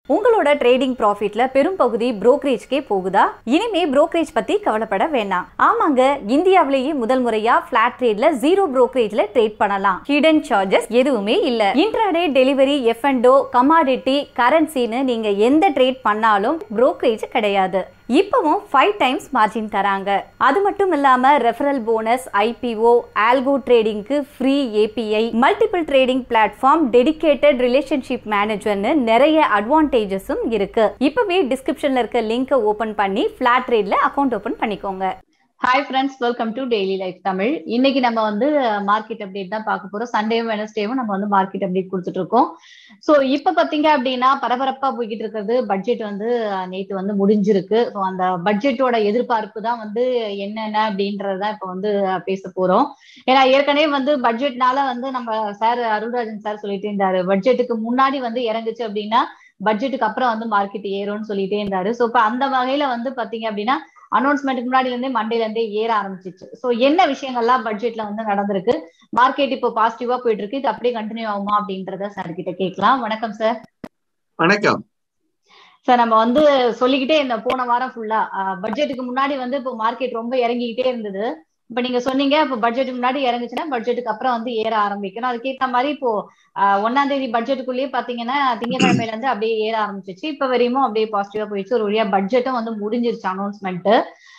உங்களோட ட்ரேடிங் ப்ராஃபிட்ல பெரும் பகுதி புரோக்கரேஜ்க்கே போகுதா இனிமே புரோக்கரேஜ் பத்தி கவலைப்பட வேண்டாம் ஆமாங்க இந்தியாவிலேயே முதல் முறையா ஃபிளாட் ட்ரேட்ல ஜீரோ புரோக்கரேஜ்ல ட்ரேட் பண்ணலாம் ஹிடன் சார்ஜஸ் எதுவுமே இல்ல intraday delivery F and commodity கரன்சின்னு நீங்க எந்த ட்ரேட் பண்ணாலும் புரோக்கரேஜ் கிடையாது இப்பவும் ஃபைவ் டைம்ஸ் மார்ஜின் தராங்க அது மட்டும் இல்லாம ரெஃபரல் போனஸ் ஐபிஓ ஆல்கோ ட்ரேடிங்க்கு free API multiple trading platform dedicated relationship மேனேஜர்னு நிறைய அட்வான்டேஜஸும் இருக்கு இப்பவே டிஸ்கிரிப்ஷன்ல இருக்க லிங்கை ஓபன் பண்ணி ஃபிளாட் ட்ரேட்ல அக்கௌண்ட் ஓபன் பண்ணிக்கோங்க hi friends welcome to daily life Tamil இன்னைக்கு நம்ம வந்து மார்க்கெட் அப்டேட் தான் பார்க்க போறோம் சண்டேவும் வெனஸ்டேவும் நம்ம வந்து மார்க்கெட் அப்டேட் கொடுத்துட்டு இருக்கோம் ஸோ இப்போ பார்த்தீங்க அப்படின்னா பரபரப்பா போய்கிட்டு இருக்கிறது பட்ஜெட் வந்து நேற்று வந்து முடிஞ்சிருக்கு ஸோ அந்த பட்ஜெட்டோட எதிர்பார்ப்பு தான் வந்து என்னென்ன அப்படின்றதான் இப்போ வந்து பேச போறோம் ஏன்னா ஏற்கனவே வந்து பட்ஜெட்னால வந்து நம்ம சார் அருள்ராஜன் சார் சொல்லிட்டு இருந்தாரு பட்ஜெட்டுக்கு முன்னாடி வந்து இறங்குச்சு அப்படின்னா பட்ஜெட்டுக்கு அப்புறம் வந்து மார்க்கெட் ஏறும்னு சொல்லிட்டே இருந்தாரு ஸோ இப்போ அந்த வகையில வந்து பாத்தீங்க அப்படின்னா அனௌன்ஸ்மெண்ட்டுக்கு முன்னாடில இருந்தே மண்டேல இருந்தே ஏற ஆரம்பிச்சிச்சு ஸோ என்ன விஷயங்கள்லாம் பட்ஜெட்ல வந்து நடந்திருக்கு மார்க்கெட் இப்போ பாசிட்டிவா போயிட்டு இருக்கு இது அப்படியே கண்டினியூ ஆகுமா அப்படின்றத சார் கிட்ட கேட்கலாம் வணக்கம் சார் வணக்கம் சார் நம்ம வந்து சொல்லிக்கிட்டே இந்த போன வாரம் ஃபுல்லா பட்ஜெட்டுக்கு முன்னாடி வந்து இப்போ மார்க்கெட் ரொம்ப இறங்கிக்கிட்டே இருந்தது இப்ப நீங்க சொன்னீங்க இப்போ பட்ஜெட்டுக்கு முன்னாடி இறங்குச்சுன்னா பட்ஜெட்டுக்கு அப்புறம் வந்து ஏற ஆரம்பிக்கணும் அதுக்கேற்ற மாதிரி இப்போ ஒன்னாம் தேதி பட்ஜெட்டுக்குள்ளேயே பாத்தீங்கன்னா திங்கக்கிழமையில இருந்து அப்படியே ஏற ஆரம்பிச்சிச்சு இப்ப வரையும் அப்படியே பாசிட்டிவா போயிடுச்சு ஒரு வழியா பட்ஜெட்டும் வந்து முடிஞ்சிருச்சு அனௌன்ஸ்மெண்ட்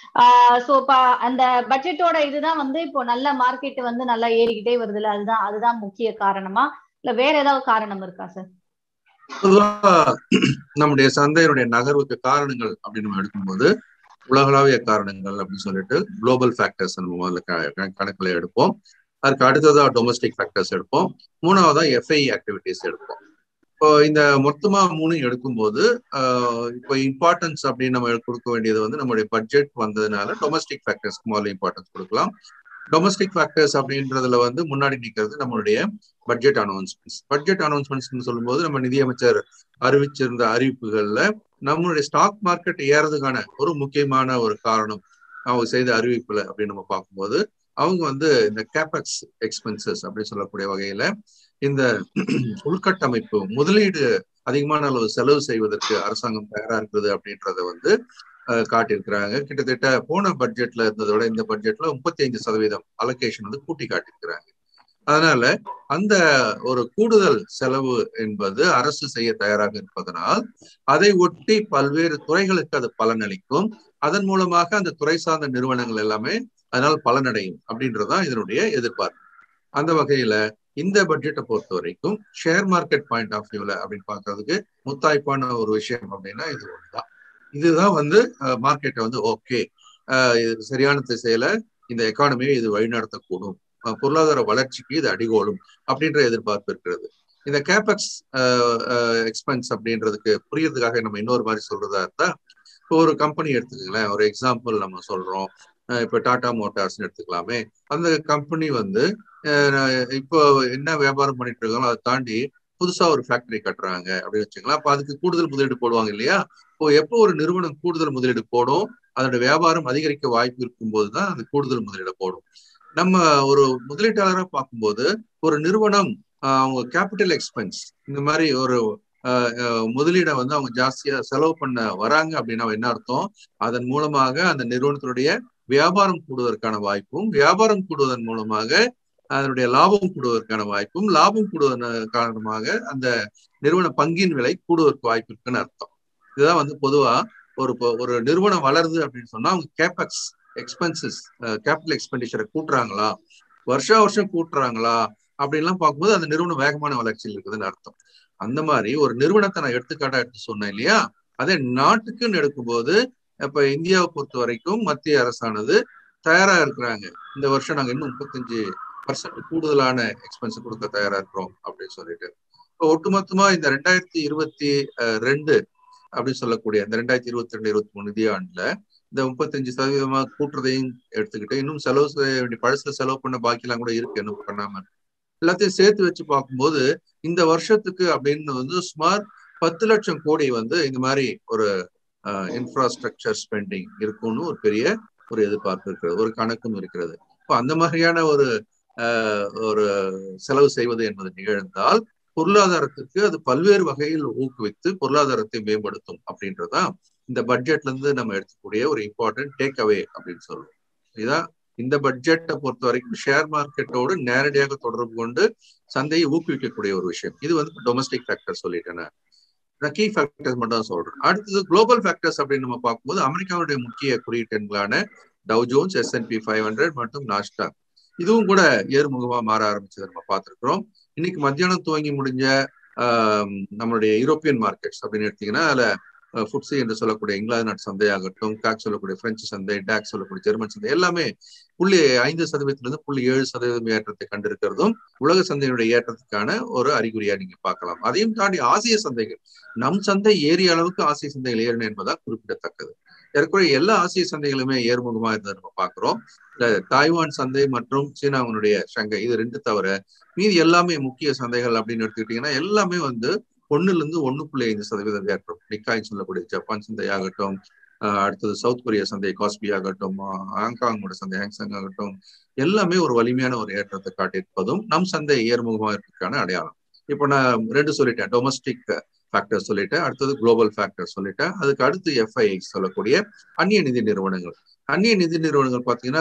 சோ இப்ப அந்த பட்ஜெட்டோட இதுதான் வந்து இப்போ நல்ல மார்க்கெட் வந்து நல்லா ஏறிக்கிட்டே வருதுல்ல அதுதான் அதுதான் முக்கிய காரணமா இல்ல வேற ஏதாவது காரணம் இருக்கா சார் பொதுவா நம்முடைய சந்தையினுடைய நகர்வுக்கு காரணங்கள் அப்படின்னு நம்ம எடுக்கும்போது உலகளாவிய காரணங்கள் அப்படின்னு சொல்லிட்டு குளோபல் ஃபேக்டர்ஸ் நம்ம முதல்ல கணக்குல எடுப்போம் அதுக்கு அடுத்ததா டொமஸ்டிக் ஃபேக்டர்ஸ் எடுப்போம் மூணாவதா எஃப்ஐ ஆக்டிவிட்டிஸ் எடுப்போம் இப்போ இந்த மொத்தமா மூணு எடுக்கும்போது இப்போ இம்பார்ட்டன்ஸ் அப்படின்னு நம்ம கொடுக்க வேண்டியது வந்து நம்மளுடைய பட்ஜெட் வந்ததுனால டொமஸ்டிக் ஃபேக்டர்ஸ்க்கு முதல்ல இம்பார்ட்டன்ஸ் கொடுக்கலாம் டொமஸ்டிக் ஃபேக்டர்ஸ் அப்படின்றதுல வந்து முன்னாடி நிற்கிறது நம்மளுடைய பட்ஜெட் அனௌன்ஸ்மெண்ட்ஸ் பட்ஜெட் அனௌன்ஸ்மெண்ட்ஸ் சொல்லும்போது நம்ம நிதியமைச்சர் அறிவிச்சிருந்த அறிவிப்புகள்ல நம்மளுடைய ஸ்டாக் மார்க்கெட் ஏறதுக்கான ஒரு முக்கியமான ஒரு காரணம் அவங்க செய்த அறிவிப்புல அப்படின்னு நம்ம பார்க்கும்போது அவங்க வந்து இந்த கேபக்ஸ் எக்ஸ்பென்சஸ் அப்படின்னு சொல்லக்கூடிய வகையில இந்த உள்கட்டமைப்பு முதலீடு அதிகமான அளவு செலவு செய்வதற்கு அரசாங்கம் தயாரா இருக்குது அப்படின்றத வந்து காட்டியிருக்கிறாங்க கிட்டத்தட்ட போன பட்ஜெட்ல இருந்ததை விட இந்த பட்ஜெட்ல முப்பத்தி ஐந்து சதவீதம் அலோகேஷன் வந்து கூட்டி காட்டியிருக்கிறாங்க அதனால அந்த ஒரு கூடுதல் செலவு என்பது அரசு செய்ய தயாராக இருப்பதனால் அதை ஒட்டி பல்வேறு துறைகளுக்கு அது பலனளிக்கும் அதன் மூலமாக அந்த துறை சார்ந்த நிறுவனங்கள் எல்லாமே அதனால் பலனடையும் அப்படின்றதுதான் இதனுடைய எதிர்பார்ப்பு அந்த வகையில இந்த பட்ஜெட்டை பொறுத்த வரைக்கும் ஷேர் மார்க்கெட் பாயிண்ட் ஆஃப் வியூல அப்படின்னு பாக்குறதுக்கு முத்தாய்ப்பான ஒரு விஷயம் அப்படின்னா இது ஒண்ணுதான் இதுதான் வந்து மார்க்கெட்டை வந்து ஓகே சரியான திசையில இந்த எக்கானமியை இது வழிநடத்தக்கூடும் பொருளாதார வளர்ச்சிக்கு இது அடிகோலும் அப்படின்ற எதிர்பார்ப்பு இருக்கிறது இந்த கேபக்ஸ் எக்ஸ்பென்ஸ் அப்படின்றதுக்கு புரியறதுக்காக நம்ம இன்னொரு மாதிரி சொல்றதா இருந்தா இப்போ ஒரு கம்பெனி எடுத்துக்கங்களேன் ஒரு எக்ஸாம்பிள் நம்ம சொல்றோம் இப்போ டாடா மோட்டார்ஸ்னு எடுத்துக்கலாமே அந்த கம்பெனி வந்து இப்போ என்ன வியாபாரம் பண்ணிட்டு இருக்காங்களோ அதை தாண்டி புதுசா ஒரு ஃபேக்டரி கட்டுறாங்க அப்படின்னு வச்சுக்கலாம் அப்போ அதுக்கு கூடுதல் முதலீடு போடுவாங்க இல்லையா இப்போ எப்போ ஒரு நிறுவனம் கூடுதல் முதலீடு போடும் அதோட வியாபாரம் அதிகரிக்க வாய்ப்பு இருக்கும்போது தான் அது கூடுதல் முதலீடு போடும் நம்ம ஒரு முதலீட்டாளராக பார்க்கும்போது ஒரு நிறுவனம் அவங்க கேபிட்டல் எக்ஸ்பென்ஸ் இந்த மாதிரி ஒரு முதலீடை வந்து அவங்க ஜாஸ்தியா செலவு பண்ண வராங்க அப்படின்னா என்ன அர்த்தம் அதன் மூலமாக அந்த நிறுவனத்தினுடைய வியாபாரம் கூடுவதற்கான வாய்ப்பும் வியாபாரம் கூடுவதன் மூலமாக அதனுடைய லாபம் கூடுவதற்கான வாய்ப்பும் லாபம் கூடுவதன் காரணமாக அந்த நிறுவன பங்கின் விலை கூடுவதற்கு வாய்ப்பு இருக்குன்னு அர்த்தம் இதுதான் வந்து பொதுவா ஒரு ஒரு நிறுவனம் வளருது அப்படின்னு சொன்னா அவங்க கேபக்ஸ் எக்ஸ்பென்சஸ் கேபிட்டல் எக்ஸ்பெண்டிச்சரை கூட்டுறாங்களா வருஷா வருஷம் கூட்டுறாங்களா அப்படின்லாம் பார்க்கும்போது அந்த நிறுவனம் வேகமான வளர்ச்சியில் இருக்குதுன்னு அர்த்தம் அந்த மாதிரி ஒரு நிறுவனத்தை நான் எடுத்துக்காட்டா எடுத்து சொன்னேன் இல்லையா அதே நாட்டுக்குன்னு எடுக்கும்போது இப்ப இந்தியாவை பொறுத்த வரைக்கும் மத்திய அரசானது தயாரா இருக்கிறாங்க இந்த வருஷம் நாங்க இன்னும் முப்பத்தஞ்சு பர்சன்ட் கூடுதலான எக்ஸ்பென்ஸ் கொடுக்க தயாரா இருக்கிறோம் அப்படின்னு சொல்லிட்டு இப்போ ஒட்டுமொத்தமா இந்த ரெண்டாயிரத்தி இருபத்தி ரெண்டு அப்படின்னு சொல்லக்கூடிய இந்த ரெண்டாயிரத்தி இருபத்தி ரெண்டு இருபத்தி மூணு நிதியாண்டுல இந்த முப்பத்தஞ்சு சதவீதமா கூட்டுறதையும் எடுத்துக்கிட்டு இன்னும் செலவு செய்ய வேண்டிய பழசுல செலவு பண்ண பாக்கியெல்லாம் கூட இருக்கு இன்னும் பண்ணாம எல்லாத்தையும் சேர்த்து வச்சு பார்க்கும்போது இந்த வருஷத்துக்கு அப்படின்னு வந்து சுமார் பத்து லட்சம் கோடி வந்து இந்த மாதிரி ஒரு இன்ஃப்ராஸ்ட்ரக்சர் ஸ்பெண்டிங் இருக்கும்னு ஒரு பெரிய ஒரு எதிர்பார்ப்பு இருக்கிறது ஒரு கணக்கும் இருக்கிறது இப்போ அந்த மாதிரியான ஒரு ஒரு செலவு செய்வது என்பது நிகழ்ந்தால் பொருளாதாரத்திற்கு அது பல்வேறு வகையில் ஊக்குவித்து பொருளாதாரத்தை மேம்படுத்தும் அப்படின்றதான் இந்த பட்ஜெட்ல இருந்து நம்ம எடுக்கக்கூடிய ஒரு இம்பார்ட்டன்ட் டேக் அவே அப்படின்னு சொல்லுவோம் இதான் இந்த பட்ஜெட்டை பொறுத்த வரைக்கும் ஷேர் மார்க்கெட்டோடு நேரடியாக தொடர்பு கொண்டு சந்தையை ஊக்குவிக்கக்கூடிய ஒரு விஷயம் இது வந்து டொமஸ்டிக் ஃபேக்டர் சொல்லிட்டேன் நான் கீ ஃபேக்டர்ஸ் மட்டும் தான் சொல்றேன் அடுத்தது குளோபல் ஃபேக்டர்ஸ் அப்படின்னு நம்ம பார்க்கும்போது அமெரிக்காவுடைய முக்கிய குறியீட்டெண்களான Dow Jones S and P five hundred மற்றும் நாஸ்டா இதுவும் கூட ஏறுமுகமா மாற ஆரம்பிச்சதை நம்ம பார்த்திருக்கிறோம் இன்னைக்கு மத்தியானம் துவங்கி முடிஞ்ச நம்மளுடைய யூரோப்பியன் மார்க்கெட்ஸ் அப்படின்னு எடுத்தீங்கன்னா அதுல ஃபுட்ஸி என்று சொல்லக்கூடிய இங்கிலாந்து நாட்டு சந்தையாகட்டும் காக் சொல்லக்கூடிய பிரெஞ்சு சந்தை டாக் சொல்லக்கூடிய ஜெர்மன் சந்தை எல்லாமே புள்ளி ஐந்து சதவீதத்திலிருந்து புள்ளி ஏழு சதவீதம் ஏற்றத்தை கண்டிருக்கிறதும் உலக சந்தையினுடைய ஏற்றத்துக்கான ஒரு அறிகுறியா நீங்க பார்க்கலாம் அதையும் தாண்டி ஆசிய சந்தைகள் நம் சந்தை ஏறிய அளவுக்கு ஆசிய சந்தைகள் ஏறின என்பதா குறிப்பிடத்தக்கது ஏற்கனவே எல்லா ஆசிய சந்தைகளுமே ஏறுமுகமா இருந்ததை நம்ம பாக்குறோம் தாய்வான் சந்தை மற்றும் சீனாவினுடைய ஷங்கை இது ரெண்டு தவிர மீதி எல்லாமே முக்கிய சந்தைகள் அப்படின்னு எடுத்துக்கிட்டீங்கன்னா எல்லாமே வந்து ஒண்ணுல இருந்து ஒண்ணு புள்ளி ஐந்து சதவீதம் ஏற்றம் நிக்காய் சொல்லக்கூடிய ஜப்பான் சந்தை ஆகட்டும் அடுத்தது சவுத் கொரியா சந்தை காஸ்பி ஆகட்டும் ஹாங்காங்கோட சந்தை ஹாங்சாங் ஆகட்டும் எல்லாமே ஒரு வலிமையான ஒரு ஏற்றத்தை காட்டியிருப்பதும் நம் சந்தை ஏர்முகமாக இருப்பதற்கான அடையாளம் இப்போ நான் ரெண்டு சொல்லிட்டேன் டொமஸ்டிக் ஃபேக்டர் சொல்லிட்டேன் அடுத்தது குளோபல் ஃபேக்டர் சொல்லிட்டேன் அதுக்கு அடுத்து எஃப்ஐஐ சொல்லக்கூடிய அந்நிய நிதி நிறுவனங்கள் அந்நிய நிதி நிறுவனங்கள் பார்த்தீங்கன்னா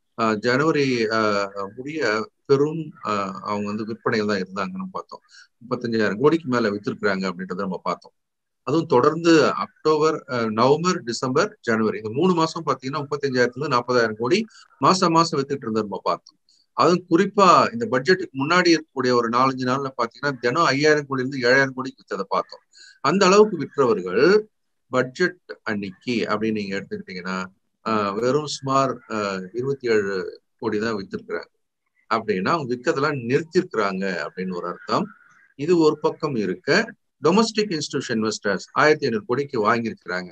ஜனவரி முடிய பெரும் அவங்க வந்து விற்பனையில் தான் இருந்தாங்கன்னு பார்த்தோம் முப்பத்தஞ்சாயிரம் கோடிக்கு மேல வித்திருக்கிறாங்க அப்படின்றத நம்ம பார்த்தோம் அதுவும் தொடர்ந்து அக்டோபர் நவம்பர் டிசம்பர் ஜனவரி இந்த மூணு மாசம் பாத்தீங்கன்னா முப்பத்தஞ்சாயிரத்துல இருந்து நாற்பதாயிரம் கோடி மாசம் மாசம் வித்துட்டு இருந்தது நம்ம பார்த்தோம் அதுவும் குறிப்பா இந்த பட்ஜெட்டுக்கு முன்னாடி இருக்கக்கூடிய ஒரு நாலஞ்சு நாள்ல பாத்தீங்கன்னா தினம் ஐயாயிரம் கோடி இருந்து ஏழாயிரம் கோடிக்கு வித்ததை பார்த்தோம் அந்த அளவுக்கு விற்றவர்கள் பட்ஜெட் அன்னைக்கு அப்படின்னு நீங்க எடுத்துக்கிட்டீங்கன்னா வெறும் சுமார் இருபத்தி ஏழு கோடி தான் வித்திருக்கிறாங்க அப்படின்னா அவங்க விற்கதெல்லாம் நிறுத்திருக்கிறாங்க அப்படின்னு ஒரு அர்த்தம் இது ஒரு பக்கம் இருக்க டொமஸ்டிக் இன்ஸ்டிடியூஷன் இன்வெஸ்டர்ஸ் ஆயிரத்தி ஐநூறு கோடிக்கு வாங்கியிருக்கிறாங்க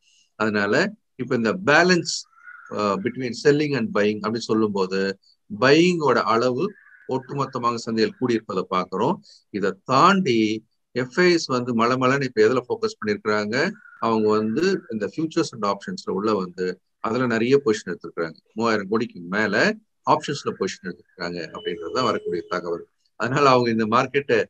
அதனால இப்ப இந்த balance between selling and buying அப்படின்னு சொல்லும் போது பையிங்கோட அளவு ஒட்டுமொத்தமாக சந்தையில் கூடியிருப்பதை பார்க்கிறோம் இதை தாண்டி எஃப்ஐஎஸ் வந்து மலை மலைன்னு இப்ப எதுல ஃபோக்கஸ் பண்ணிருக்கிறாங்க அவங்க வந்து இந்த ஃபியூச்சர்ஸ் அண்ட் ஆப்ஷன்ஸ்ல உள்ள வந்து அதுல நிறைய பொசிஷன் எடுத்திருக்கிறாங்க மூவாயிரம் கோடிக்கு மேல ஆப்ஷன்ஸ்ல பொசிஷன் எடுத்திருக்காங்க அப்படின்றது வரக்கூடிய தகவல் அதனால அவங்க இந்த மார்க்கெட்டை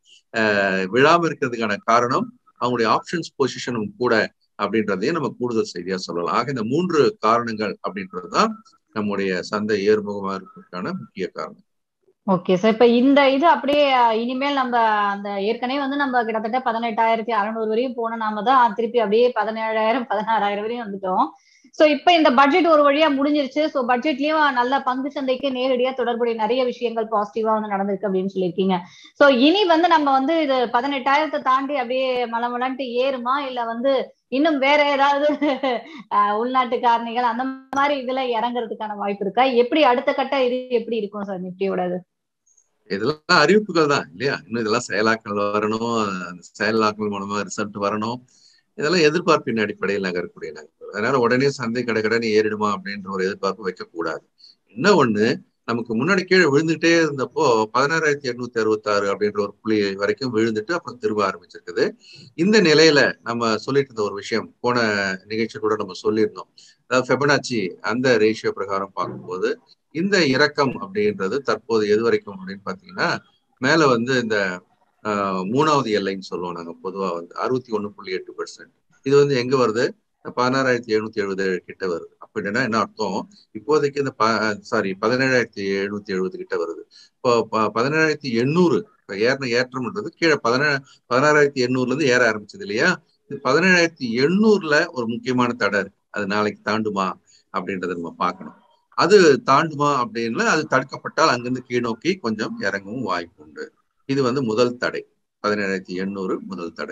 விழாம இருக்கிறதுக்கான காரணம் அவங்களுடைய ஆப்ஷன்ஸ் பொசிஷனும் கூட அப்படின்றதையும் நம்ம கூடுதல் செய்தியா சொல்லலாம் ஆக இந்த மூன்று காரணங்கள் அப்படின்றதுதான் நம்முடைய சந்தை ஏறுமுகமா இருக்கிறதுக்கான முக்கிய காரணம் ஓகே சார் இப்ப இந்த இது அப்படியே இனிமேல் நம்ம அந்த ஏற்கனவே வந்து நம்ம கிட்டத்தட்ட பதினெட்டாயிரத்தி அறநூறு வரையும் போன நாம தான் திருப்பி அப்படியே பதினேழாயிரம் பதினாறாயிரம் வரையும் வந்துட்டோம் சோ இப்ப இந்த பட்ஜெட் ஒரு வழியா முடிஞ்சிருச்சு சோ பட்ஜெட்லயும் நல்ல பங்கு சந்தைக்கு நேரடியா தொடர்புடைய நிறைய விஷயங்கள் பாசிட்டிவா வந்து நடந்திருக்கு அப்படின்னு சொல்லியிருக்கீங்க சோ இனி வந்து நம்ம வந்து இது பதினெட்டாயிரத்தை தாண்டி அப்படியே மலமலன்ட்டு ஏறுமா இல்ல வந்து இன்னும் வேற ஏதாவது உள்நாட்டு காரணிகள் அந்த மாதிரி இதுல இறங்குறதுக்கான வாய்ப்பு இருக்கா எப்படி அடுத்த கட்ட இது எப்படி இருக்கும் சார் நிப்டியோடது இதெல்லாம் அறிவிப்புகள் தான் இல்லையா இன்னும் இதெல்லாம் செயலாக்கல் வரணும் செயலாக்கல் மூலமா ரிசல்ட் வரணும் இதெல்லாம் எதிர்பார்ப்பின் அடிப்படையில் நகரக்கூடிய நகர்வு அதனால உடனே சந்தை கடை கடனை ஏறிடுமா அப்படின்ற ஒரு எதிர்பார்ப்பு வைக்கக்கூடாது என்ன ஒண்ணு நமக்கு முன்னாடி கீழே விழுந்துட்டே இருந்தப்போ பதினாறாயிரத்தி எண்ணூத்தி அறுபத்தி ஆறு அப்படின்ற ஒரு புள்ளி வரைக்கும் விழுந்துட்டு அப்புறம் திரும்ப ஆரம்பிச்சிருக்குது இந்த நிலையில நம்ம சொல்லிட்டு இருந்த ஒரு விஷயம் போன நிகழ்ச்சி கூட நம்ம சொல்லியிருந்தோம் அதாவது ஃபெபனாச்சி அந்த ரேஷியோ பிரகாரம் பார்க்கும்போது இந்த இறக்கம் அப்படின்றது தற்போது எது வரைக்கும் அப்படின்னு பாத்தீங்கன்னா மேல வந்து இந்த மூணாவது எல்லைன்னு சொல்லுவோம் நாங்க பொதுவா வந்து அறுபத்தி ஒண்ணு புள்ளி எட்டு பெர்சென்ட் இது வந்து எங்க வருது பதினாறாயிரத்தி எழுநூத்தி எழுபது கிட்ட வருது அப்படின்னா என்ன அர்த்தம் இப்போதைக்கு இந்த சாரி பதினேழாயிரத்தி எழுநூத்தி எழுபது கிட்ட வருது இப்போ பதினேழாயிரத்தி எண்ணூறு ஏறின ஏற்றம்ன்றது கீழே பதினேழு பதினாறாயிரத்தி எண்ணூறுல இருந்து ஏற ஆரம்பிச்சது இல்லையா பதினேழாயிரத்தி எண்ணூறுல ஒரு முக்கியமான தடை இருக்கு அது நாளைக்கு தாண்டுமா அப்படின்றத நம்ம பார்க்கணும் அது தாண்டுமா அப்படின்னு அது தடுக்கப்பட்டால் அங்கிருந்து கீழ் நோக்கி கொஞ்சம் இறங்கவும் வாய்ப்பு உண்டு இது வந்து முதல் தடை பதினேழாயிரத்தி எண்ணூறு முதல் தடை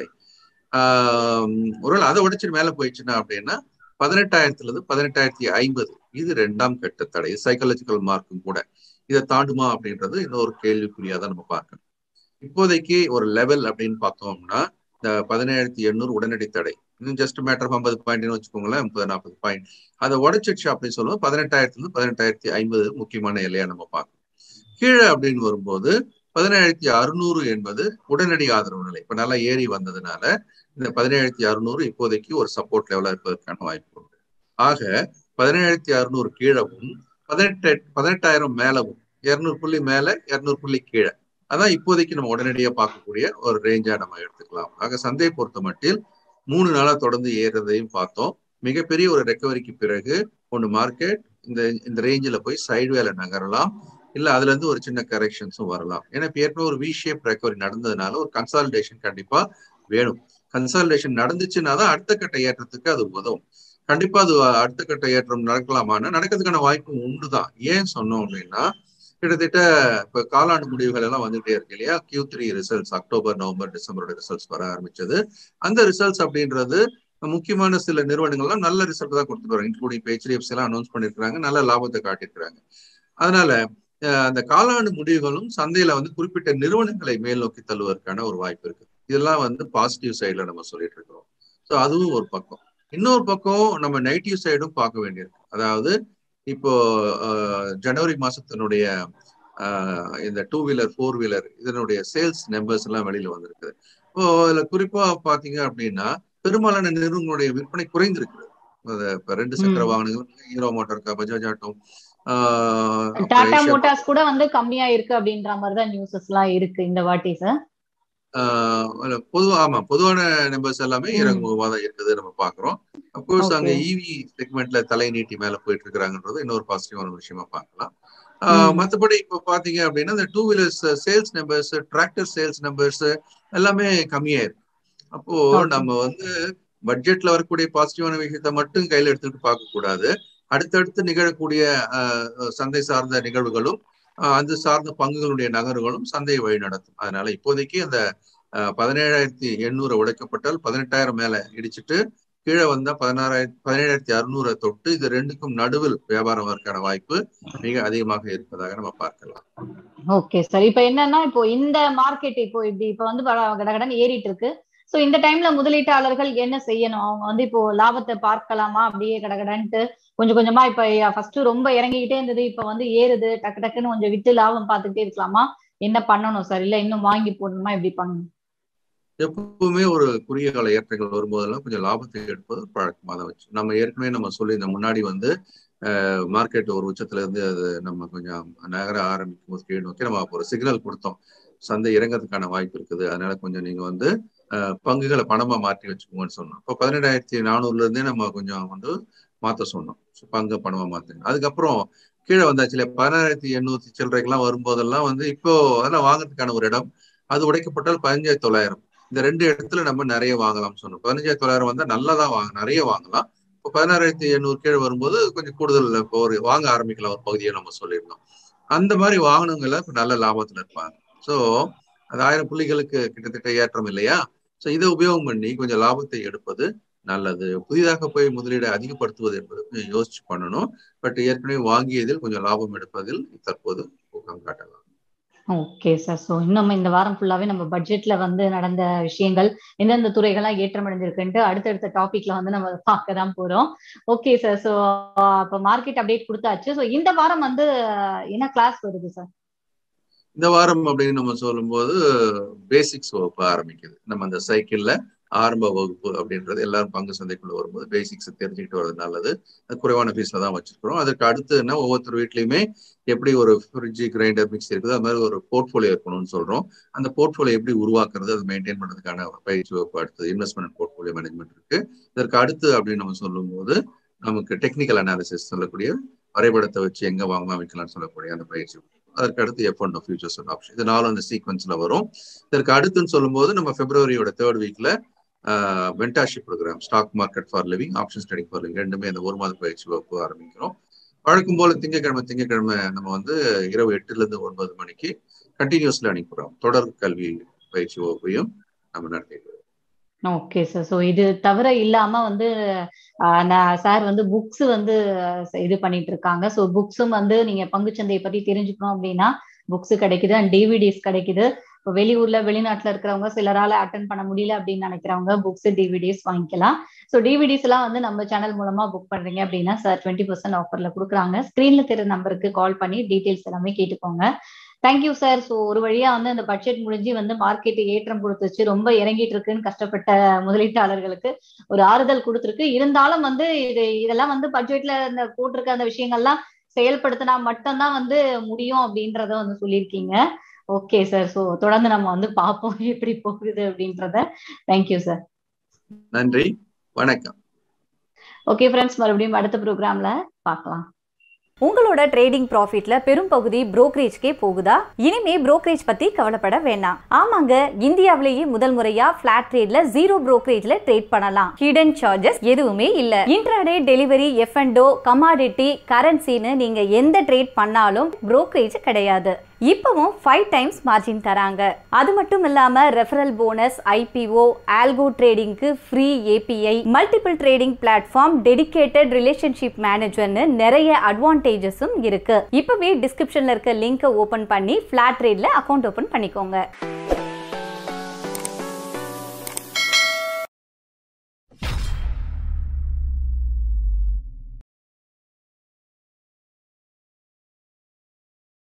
ஆஹ் ஒருவேளை அதை உடைச்சிட்டு மேல போயிடுச்சுன்னா அப்படின்னா பதினெட்டாயிரத்துல இருந்து பதினெட்டாயிரத்தி ஐம்பது இது ரெண்டாம் கட்ட தடை சைக்காலஜிக்கல் மார்க்கும் கூட இதை தாண்டுமா அப்படின்றது இன்னொரு கேள்விக்குறியா தான் நம்ம பார்க்கணும் இப்போதைக்கு ஒரு லெவல் அப்படின்னு பார்த்தோம்னா இந்த பதினேழாயிரத்தி எண்ணூறு உடனடி தடை இன்னும் ஜஸ்ட் மேட்டர் ஆஃப் ஐம்பது பாயிண்ட்னு வச்சுக்கோங்களேன் முப்பது நாற்பது பாயிண்ட் அதை உடைச்சிடுச்சு அப்படின்னு சொல்லுவோம் பதினெட்டாயிரத்துல இருந்து பதினெட்டாயிரத்தி ஐம்பது முக்கியமான எல்லையா நம்ம பார்க்கணும் கீழே அப்படின்னு வரும்போது பதினேழாயிரத்தி அறுநூறு என்பது உடனடி ஆதரவு நிலை இப்ப நல்லா ஏறி வந்ததுனால இந்த பதினேழாயிரத்தி அறுநூறு இப்போதைக்கு ஒரு சப்போர்ட் லெவலா இருப்பதற்கான வாய்ப்பு உண்டு ஆக பதினேழாயிரத்தி அறுநூறு கீழவும் பதினெட்டு பதினெட்டாயிரம் மேலவும் இருநூறு புள்ளி மேல இருநூறு புள்ளி கீழே அதான் இப்போதைக்கு நம்ம உடனடியா பார்க்கக்கூடிய ஒரு ரேஞ்சா நம்ம எடுத்துக்கலாம் ஆக சந்தையை பொறுத்த மட்டில் மூணு நாளா தொடர்ந்து ஏறுறதையும் பார்த்தோம் மிகப்பெரிய ஒரு ரெக்கவரிக்கு பிறகு ஒன்று மார்க்கெட் இந்த இந்த ரேஞ்சில் போய் சைட்வேல நகரலாம் இல்ல அதுல இருந்து ஒரு சின்ன கரெக்ஷன்ஸும் வரலாம் ஏன்னா இப்ப ஏற்கனவே ஒரு வி ஷேப் ரெக்கவரி நடந்ததுனால ஒரு கன்சாலிடேஷன் கண்டிப்பா வேணும் கன்சாலிடேஷன் நடந்துச்சுன்னா தான் அடுத்த கட்ட ஏற்றத்துக்கு அது உதவும் கண்டிப்பா அது அடுத்த கட்ட ஏற்றம் நடக்கலாமான்னா நடக்கிறதுக்கான வாய்ப்பு உண்டு தான் ஏன் சொன்னோம் அப்படின்னா கிட்டத்தட்ட இப்ப காலாண்டு முடிவுகள் எல்லாம் வந்துகிட்டே இருக்கு இல்லையா Q three results October November டிசம்பரோட ரிசல்ட்ஸ் வர ஆரம்பிச்சது அந்த ரிசல்ட்ஸ் அப்படின்றது முக்கியமான சில நிறுவனங்கள்லாம் நல்ல ரிசல்ட் தான் கொடுத்துருக்காங்க இன்க்ளூடிங் இப்போ ஹெச்டிஎஃப்சி எல்லாம் அனௌன்ஸ் பண்ணிருக்காங்க நல்ல லாபத்தை காட்டியிருக்கிறாங்க அதனால அந்த காலாண்டு முடிவுகளும் சந்தையில வந்து குறிப்பிட்ட நிறுவனங்களை மேல் நோக்கி தள்ளுவதற்கான ஒரு வாய்ப்பு இருக்கு இதெல்லாம் வந்து பாசிட்டிவ் சைட்ல நம்ம சொல்லிட்டு இருக்கிறோம் ஸோ அதுவும் ஒரு பக்கம் இன்னொரு பக்கம் நம்ம நெகட்டிவ் சைடும் பார்க்க வேண்டியிருக்கு அதாவது இப்போ ஜனவரி மாசத்தினுடைய இந்த டூ வீலர் ஃபோர் வீலர் இதனுடைய சேல்ஸ் நம்பர்ஸ் எல்லாம் வெளியில வந்திருக்குது இப்போ அதுல குறிப்பா பாத்தீங்க அப்படின்னா பெரும்பாலான நிறுவனங்களுடைய விற்பனை குறைந்திருக்குது இப்ப ரெண்டு சக்கர வாகனங்கள் Hero Motor Bajaj Auto Tata Motors கூட வந்து கம்மியா இருக்கு அப்படின்ற மாதிரி தான் நியூஸஸ் எல்லாம் இருக்கு இந்த வாட்டி சார் பொதுவா ஆமா பொதுவான நம்பர்ஸ் எல்லாமே இறங்குமா தான் இருக்குது நம்ம பாக்குறோம் அப்கோர்ஸ் அங்க இவி செக்மெண்ட்ல தலை நீட்டி மேல போயிட்டு இருக்காங்கன்றது இன்னொரு பாசிட்டிவான விஷயமா பார்க்கலாம் மற்றபடி இப்போ பாத்தீங்க அப்படின்னா இந்த two wheelers sales numbers tractor sales numbers எல்லாமே கம்மியா இருக்கு அப்போ நம்ம வந்து பட்ஜெட்ல வரக்கூடிய பாசிட்டிவான விஷயத்த மட்டும் கையில எடுத்துட்டு பார்க்க கூடாது அடுத்தடுத்து நிகழக்கூடிய சந்தை சார்ந்த நிகழ்வுகளும் அது சார்ந்த பங்குகளுடைய நகர்களும் சந்தையை வழி நடத்தும் அதனால இப்போதைக்கு அந்த பதினேழாயிரத்தி எண்ணூறு உடைக்கப்பட்டால் பதினெட்டாயிரம் மேல இடிச்சிட்டு கீழே வந்தா பதினாறாயிரத்தி பதினேழாயிரத்தி அறுநூறை தொட்டு இது ரெண்டுக்கும் நடுவில் வியாபாரம் வரக்கான வாய்ப்பு மிக அதிகமாக இருப்பதாக நம்ம பார்க்கலாம் ஓகே சார் இப்ப என்னன்னா இப்போ இந்த மார்க்கெட் இப்போ இப்படி இப்ப வந்து கடகடன் ஏறிட்டு இருக்கு சோ இந்த டைம்ல முதலீட்டாளர்கள் என்ன செய்யணும் அவங்க வந்து இப்போ லாபத்தை பார்க்கலாமா அப்படியே கடகடன்ட்டு கொஞ்சம் கொஞ்சமா இப்ப ஃபர்ஸ்ட் ரொம்ப இறங்கிக்கிட்டே இருந்தது இப்ப வந்து ஏறுது டக்கு டக்குன்னு கொஞ்சம் விட்டு லாபம் பார்த்துக்கிட்டே இருக்கலாமா என்ன பண்ணணும் சார் இல்ல இன்னும் வாங்கி போடணுமா எப்படி பண்ணணும் எப்பவுமே ஒரு குறுகிய கால ஏற்றங்கள் வரும்போதெல்லாம் கொஞ்சம் லாபத்தை எடுப்பது பழக்கமாக தான் வச்சு நம்ம ஏற்கனவே நம்ம சொல்லி இந்த முன்னாடி வந்து மார்க்கெட் ஒரு உச்சத்துல இருந்து அது நம்ம கொஞ்சம் நகர ஆரம்பிக்கும் போது கீழ் நோக்கி நம்ம ஒரு சிக்னல் கொடுத்தோம் சந்தை இறங்கிறதுக்கான வாய்ப்பு இருக்குது அதனால கொஞ்சம் நீங்க வந்து பங்குகளை பணமா மாற்றி வச்சுக்கோங்கன்னு சொன்னோம் இப்போ பதினெட்டாயிரத்தி நானூறுல இருந்தே நம்ம கொஞ்சம் வந்து மாத்த சொன்னோம் பங்கு பணமா மாத்துங்க அதுக்கப்புறம் கீழே வந்தாச்சு இல்லையா பதினாயிரத்தி எண்ணூத்தி சில்லறைக்கெல்லாம் வரும்போதெல்லாம் வந்து இப்போ அதெல்லாம் வாங்குறதுக்கான ஒரு இடம் அது உடைக்கப்பட்டால் பதினஞ்சாயிரத்தி தொள்ளாயிரம் இந்த ரெண்டு இடத்துல நம்ம நிறைய வாங்கலாம்னு சொன்னோம் பதினஞ்சாயிரத்தி தொள்ளாயிரம் வந்தா நல்லதா வாங்க நிறைய வாங்கலாம் இப்போ பதினாறாயிரத்தி எண்ணூறு கீழே வரும்போது கொஞ்சம் கூடுதல் இப்போ ஒரு வாங்க ஆரம்பிக்கலாம் ஒரு பகுதியை நம்ம சொல்லியிருந்தோம் அந்த மாதிரி வாகனங்களை இப்போ நல்ல லாபத்துல இருப்பாங்க ஸோ அது ஆயிரம் புள்ளிகளுக்கு கிட்டத்தட்ட ஏற்றம் இல்லையா ஸோ இதை உபயோகம் பண்ணி கொஞ்சம் லாபத்தை எடுப்பது நல்லது புதிதாக போய் முதலீடை அதிகப்படுத்துவது என்பது கொஞ்சம் யோசிச்சு பண்ணணும் பட் ஏற்கனவே வாங்கியதில் கொஞ்சம் லாபம் எடுப்பதில் தற்போது ஊக்கம் காட்டலாம் ஓகே சார் ஸோ இன்னும் இந்த வாரம் ஃபுல்லாவே நம்ம பட்ஜெட்ல வந்து நடந்த விஷயங்கள் எந்தெந்த துறைகள்லாம் ஏற்றமடைஞ்சிருக்குன்ட்டு அடுத்தடுத்த டாபிக்ல வந்து நம்ம பார்க்க தான் போறோம் ஓகே சார் ஸோ அப்போ மார்க்கெட் அப்டேட் கொடுத்தாச்சு ஸோ இந்த வாரம் வந்து என்ன கிளாஸ் வருது சார் இந்த வாரம் அப்படின்னு நம்ம சொல்லும்போது பேசிக்ஸ் வகுப்பு ஆரம்பிக்குது நம்ம அந்த சைக்கிள்ல ஆரம்ப வகுப்பு அப்படின்றது எல்லாரும் பங்கு சந்தைக்குள்ள வரும்போது பேசிக்ஸ் தெரிஞ்சுக்கிட்டு வர்றது நல்லது அது குறைவான ஃபீஸ்ல தான் வச்சிருக்கிறோம் அதுக்கு அடுத்து என்ன ஒவ்வொருத்தர் வீட்லயுமே எப்படி ஒரு ஃப்ரிட்ஜ் கிரைண்டர் மிக்சி இருக்குது அது மாதிரி ஒரு போர்ட்ஃபோலியோ இருக்கணும்னு சொல்றோம் அந்த போர்ட்ஃபோலியோ எப்படி உருவாக்குறது அதை மெயின்டைன் பண்ணுறதுக்கான பயிற்சி வகுப்பு அடுத்தது இன்வெஸ்ட்மெண்ட் போர்ட்ஃபோலியோ மேனேஜ்மெண்ட் இருக்கு இதற்கு அடுத்து அப்படின்னு நம்ம சொல்லும்போது நமக்கு டெக்னிக்கல் அனாலிசிஸ் சொல்லக்கூடிய வரைபடத்தை வச்சு எங்க வாங்கலாம் வைக்கலாம்னு சொல்லக்கூடிய அந்த பயிற்சி அதற்கு அடுத்து எஃப் ஒன் ஃபியூச்சர்ஸ் ஆப்ஷன் இது நாலும் அந்த சீக்வன்ஸ்ல வரும் இதற்கு அடுத்துன்னு சொல்லும்போது நம்ம பிப்ரவரியோட தேர்ட் வீக்ல mentorship program stock market for living options trading for living ரெண்டுமே அந்த ஒரு மாத பயிற்சி வகுப்பு ஆரம்பிக்கிறோம் வழக்கம் போல திங்கக்கிழமை திங்கக்கிழமை நம்ம வந்து இரவு எட்டுல இருந்து ஒன்பது மணிக்கு கண்டினியூஸ் லேர்னிங் ப்ரோக்ராம் தொடர் கல்வி பயிற்சி வகுப்பையும் நம்ம நடத்திட்டு ஓகே சார் ஸோ இது தவிர இல்லாம வந்து சார் வந்து புக்ஸ் வந்து இது பண்ணிட்டு இருக்காங்க ஸோ புக்ஸும் வந்து நீங்க பங்குச்சந்தையை பத்தி தெரிஞ்சுக்கணும் அப்படின்னா புக்ஸ் கிடைக்குது அண்ட் டிவிடிஸ் கிடைக்குது இப்போ வெளியூர்ல வெளிநாட்டுல இருக்கிறவங்க சிலரால அட்டன் பண்ண முடியல அப்படின்னு நினைக்கிறவங்க புக்ஸ் டிவிடிஸ் வாங்கிக்கலாம் ஸோ டிவிடிஸ் எல்லாம் வந்து நம்ம சேனல் மூலமா புக் பண்றீங்க அப்படின்னா சார் டுவெண்ட்டி பர்சன்ட் ஆஃபர்ல கொடுக்குறாங்க ஸ்கிரீன்ல தெரிய நம்பருக்கு கால் பண்ணி டீட்டெயில்ஸ் எல்லாமே கேட்டுக்கோங்க தேங்க்யூ சார் ஸோ ஒரு வழியா வந்து அந்த பட்ஜெட் முடிஞ்சு வந்து மார்க்கெட் ஏற்றம் கொடுத்துச்சு ரொம்ப இறங்கிட்டு இருக்குன்னு கஷ்டப்பட்ட முதலீட்டாளர்களுக்கு ஒரு ஆறுதல் கொடுத்துருக்கு இருந்தாலும் வந்து இது இதெல்லாம் வந்து பட்ஜெட்ல இந்த போட்டிருக்க அந்த விஷயங்கள்லாம் செயல்படுத்தினா மட்டும்தான் வந்து முடியும் அப்படின்றத வந்து சொல்லியிருக்கீங்க ஓகே சார் ஸோ தொடர்ந்து நம்ம வந்து பார்ப்போம் எப்படி போகுது அப்படின்றத தேங்க்யூ சார் நன்றி வணக்கம் ஓகே ஃப்ரெண்ட்ஸ் மறுபடியும் அடுத்த ப்ரோக்ராம்ல பார்க்கலாம் உங்களோட ட்ரேடிங் ப்ராஃபிட்ல பெரும் பகுதி புரோக்கரேஜ்க்கே போகுதா இனிமே புரோக்கரேஜ் பத்தி கவலைப்பட வேண்டாம் ஆமாங்க இந்தியாவிலேயே முதல் முறையா பிளாட் ட்ரேட்ல ஜீரோ புரோக்கரேஜ்ல ட்ரேட் பண்ணலாம் ஹிடன் சார்ஜஸ் எதுவுமே இல்ல intraday delivery F and O commodity கரன்சின்னு நீங்க எந்த ட்ரேட் பண்ணாலும் புரோக்கரேஜ் கிடையாது இப்பவும் ஃபைவ் டைம்ஸ் மார்ஜின் தராங்க அது மட்டும் இல்லாம ரெஃபரல் போனஸ் ஐபிஓ ஆல்கோ ட்ரேடிங்க்கு free API multiple trading platform dedicated relationship மேனேஜர்னு நிறைய அட்வான்டேஜஸும் இருக்கு இப்பவே டிஸ்கிரிப்ஷன்ல இருக்க லிங்கை ஓபன் பண்ணி ஃபிளாட் ட்ரேட்ல அக்கௌண்ட் ஓபன் பண்ணிக்கோங்க